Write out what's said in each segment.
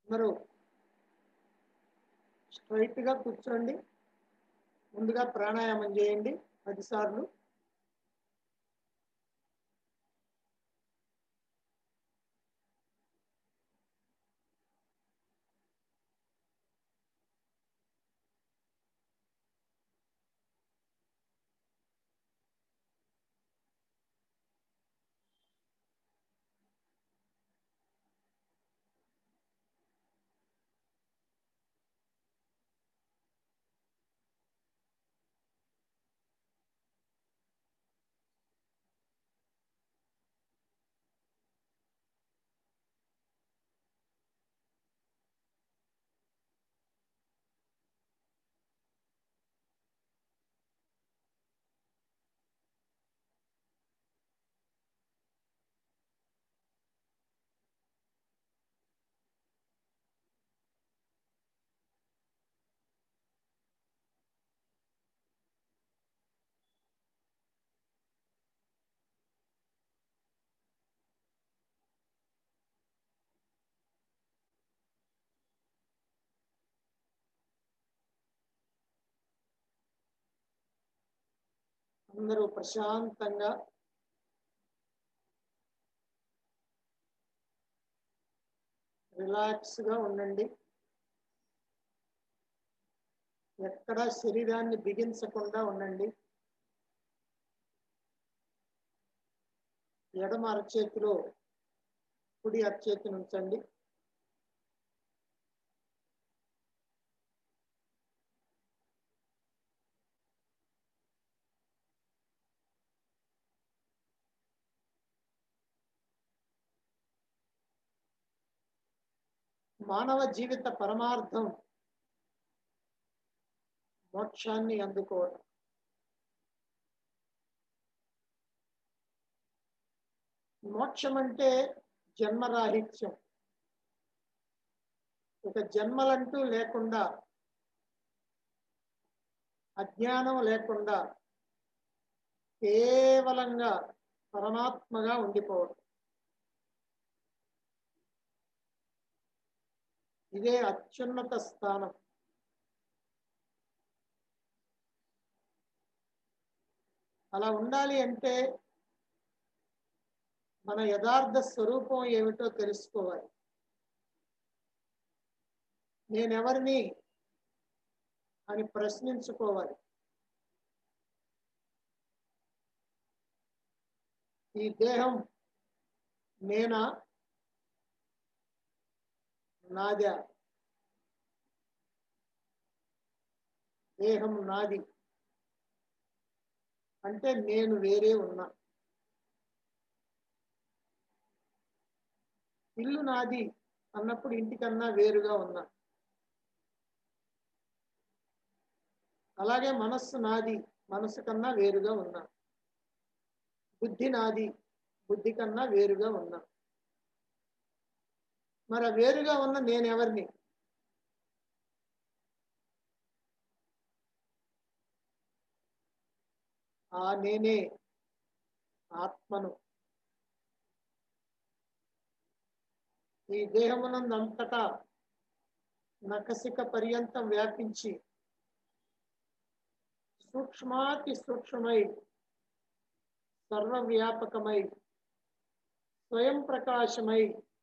అందరూ స్ట్రైట్ గా కూర్చోండి ముందుగా ప్రాణాయామం చేయండి పదిసార్లు అందరూ ప్రశాంతంగా రిలాక్స్ గా ఉండండి ఎక్కడ శరీరాన్ని బిగించకుండా ఉండండి ఎడమ అరచేతిలో కుడి అరచేతిని ఉంచండి మానవ జీవిత పరమార్థం మోక్షాన్ని అందుకోవడం మోక్షం అంటే జన్మరాహిత్యం ఒక జన్మలంటూ లేకుండా అజ్ఞానం లేకుండా కేవలంగా పరమాత్మగా ఉండిపోవడం ఇదే అత్యున్నత స్థానం అలా ఉండాలి అంటే మన యథార్థ స్వరూపం ఏమిటో తెలుసుకోవాలి నేనెవరిని అని ప్రశ్నించుకోవాలి ఈ దేహం నేనా నాదా దేహం నాది అంటే నేను వేరే ఉన్నా ఇల్లు నాది అన్నప్పుడు ఇంటికన్నా వేరుగా ఉన్నా అలాగే మనస్సు నాది మనసు కన్నా వేరుగా ఉన్నా బుద్ధి నాది బుద్ధి కన్నా వేరుగా ఉన్నా మరి ఆ వేరుగా ఉన్న నేను ఎవరిని ఆ నేనే ఆత్మను ఈ దేహమునందంతటా నకసిక పర్యంతం వ్యాపించి సూక్ష్మాతి సూక్ష్మమై సర్వవ్యాపకమై స్వయం ప్రకాశమై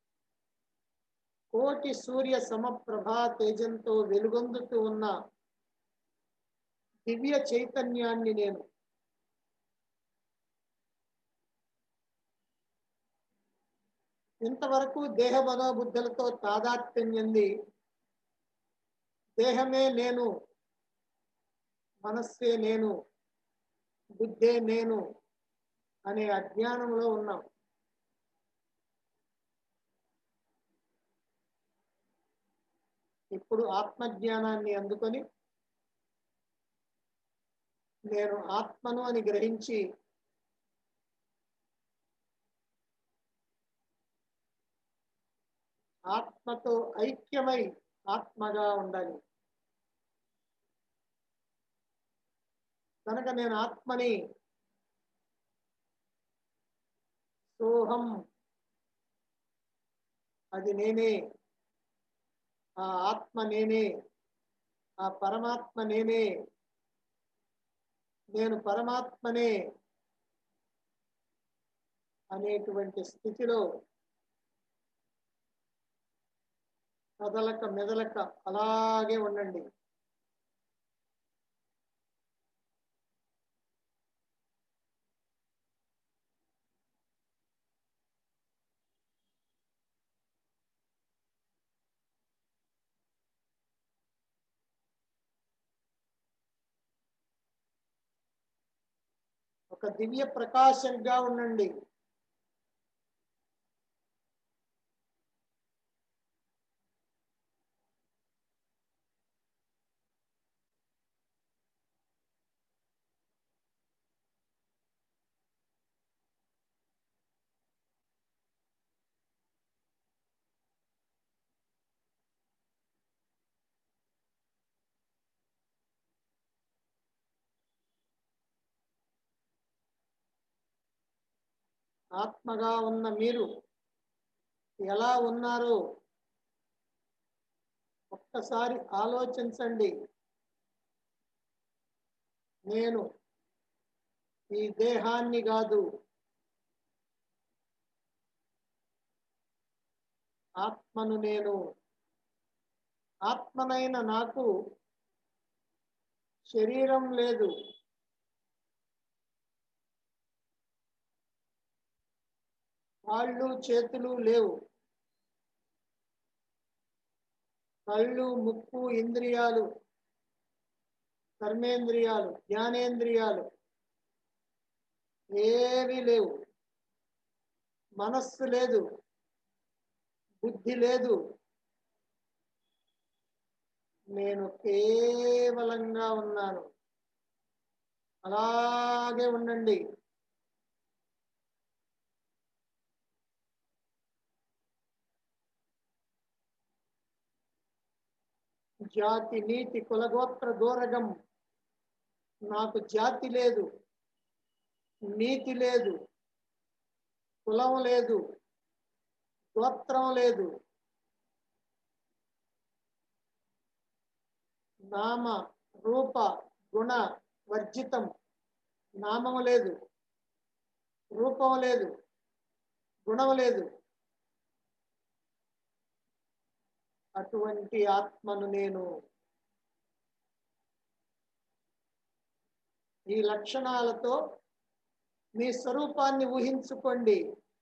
కోటి సూర్య సమప్రభా తేజంతో వెలుగొందుతూ ఉన్న దివ్య చైతన్యాన్ని నేను ఇంతవరకు దేహ మనోబుద్ధులతో తాదాత్మ్యం చెంది దేహమే నేను మనస్సే నేను బుద్ధే నేను అనే అజ్ఞానంలో ఉన్నాం ఇప్పుడు ఆత్మజ్ఞానాన్ని అందుకొని నేను ఆత్మను అని గ్రహించి ఆత్మతో ఐక్యమై ఆత్మగా ఉండాలి కనుక నేను ఆత్మని సోహం అది నేనే ఆ ఆత్మ నేనే ఆ పరమాత్మ నేనే నేను పరమాత్మనే అనేటువంటి స్థితిలో కదలక మెదలక అలాగే ఉండండి ఒక దివ్య ప్రకాశంగా ఉండండి ఆత్మగా ఉన్న మీరు ఎలా ఉన్నారో ఒక్కసారి ఆలోచించండి నేను ఈ దేహాన్ని కాదు ఆత్మను నేను ఆత్మనైన నాకు శరీరం లేదు కాళ్ళు చేతులు లేవు కళ్ళు ముక్కు ఇంద్రియాలు కర్మేంద్రియాలు జ్ఞానేంద్రియాలు ఏవి లేవు మనస్సు లేదు బుద్ధి లేదు నేను కేవలంగా ఉన్నాను అలాగే ఉండండి జాతి నీతి కులగోత్ర దూరగం నాకు జాతి లేదు నీతి లేదు కులం లేదు గోత్రం లేదు నామ రూప గుణ వర్జితం నామము లేదు రూపం లేదు గుణం లేదు అటువంటి ఆత్మను నేను ఈ లక్షణాలతో మీ స్వరూపాన్ని ఊహించుకోండి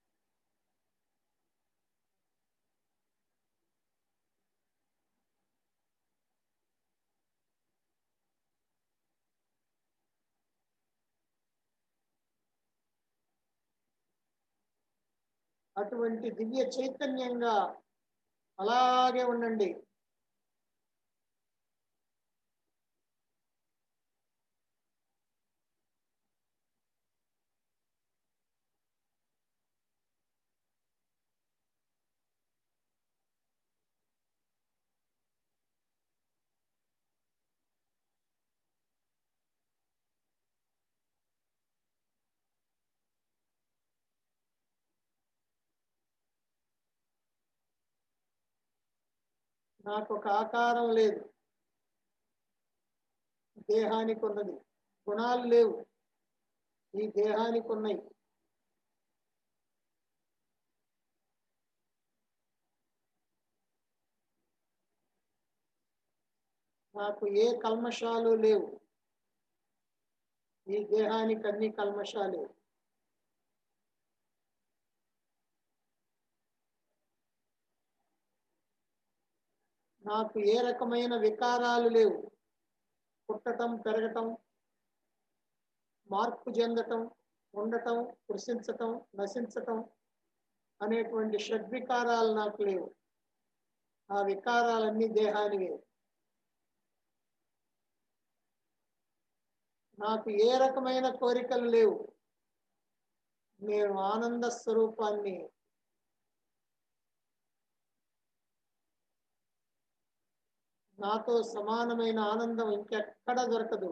అటువంటి దివ్య చైతన్యంగా అలాగే ఉండండి నాకు ఒక ఆకారం లేదు దేహానికి ఉన్నది గుణాలు లేవు ఈ దేహానికి ఉన్నాయి నాకు ఏ కల్మషాలు లేవు ఈ దేహానికి అన్ని కల్మషాలు నాకు ఏ రకమైన వికారాలు లేవు పుట్టటం పెరగటం మార్పు చెందటం ఉండటం కృషించటం నశించటం అనేటువంటి షడ్వికారాలు నాకు లేవు ఆ వికారాలన్నీ దేహానివే నాకు ఏ రకమైన కోరికలు లేవు నేను ఆనంద స్వరూపాన్ని నాతో సమానమైన ఆనందం ఇంకెక్కడ దొరకదు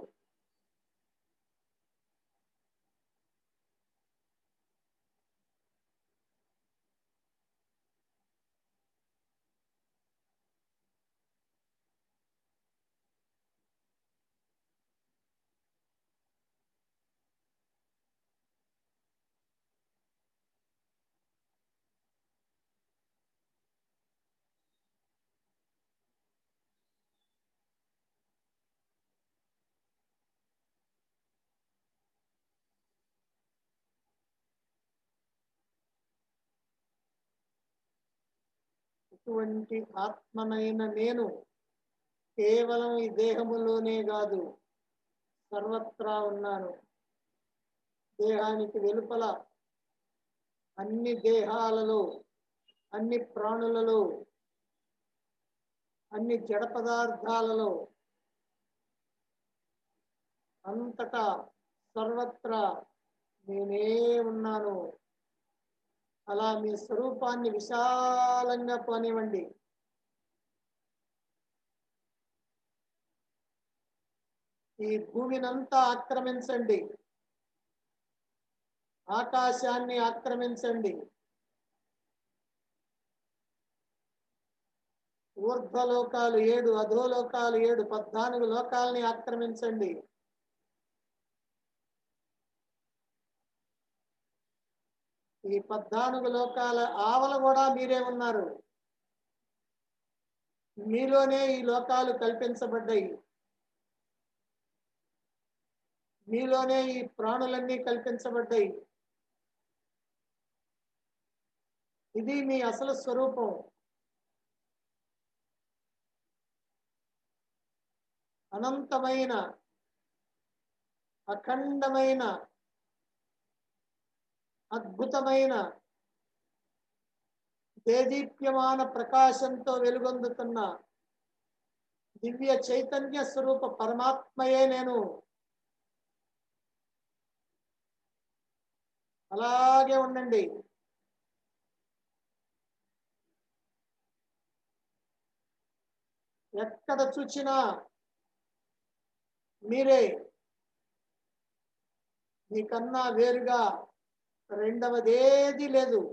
ఇటువంటి ఆత్మనైన నేను కేవలం ఈ దేహములోనే కాదు సర్వత్రా ఉన్నాను దేహానికి వెలుపల అన్ని దేహాలలో అన్ని ప్రాణులలో అన్ని జడ పదార్థాలలో అంతటా సర్వత్రా నేనే ఉన్నాను అలా మీ స్వరూపాన్ని విశాలంగా పోనివ్వండి ఈ భూమినంతా ఆక్రమించండి ఆకాశాన్ని ఆక్రమించండి ఊర్ధ్వలోకాలు ఏడు అధోలోకాలు ఏడు పద్నాలుగు లోకాలని ఆక్రమించండి ఈ పద్నాలుగు లోకాల ఆవల కూడా మీరే ఉన్నారు మీలోనే ఈ లోకాలు కల్పించబడ్డాయి మీలోనే ఈ ప్రాణులన్నీ కల్పించబడ్డాయి ఇది మీ అసలు స్వరూపం అనంతమైన అఖండమైన అద్భుతమైన దేదీప్యమాన ప్రకాశంతో వెలుగొందుతున్న దివ్య చైతన్య స్వరూప పరమాత్మయే నేను అలాగే ఉండండి ఎక్కడ చూచినా మీరే మీకన్నా వేరుగా రెండవదేది లేదు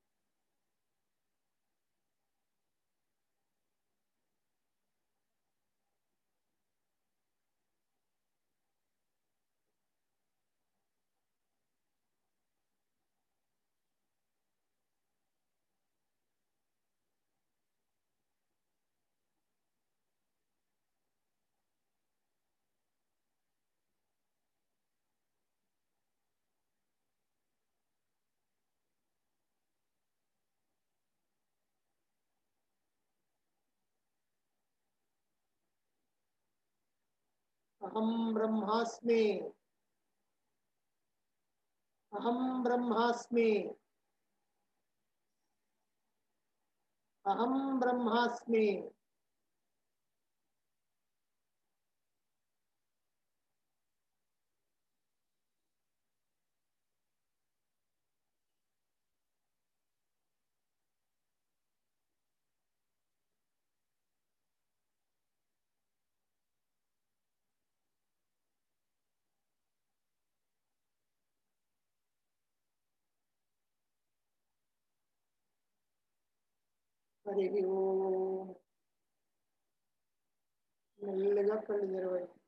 అహం బ్రహ్మాస్మి అహం బ్రహ్మాస్మి అహం బ్రహ్మాస్మి హరి ఓం మెల్లిగా కళ్ళు తెరవండి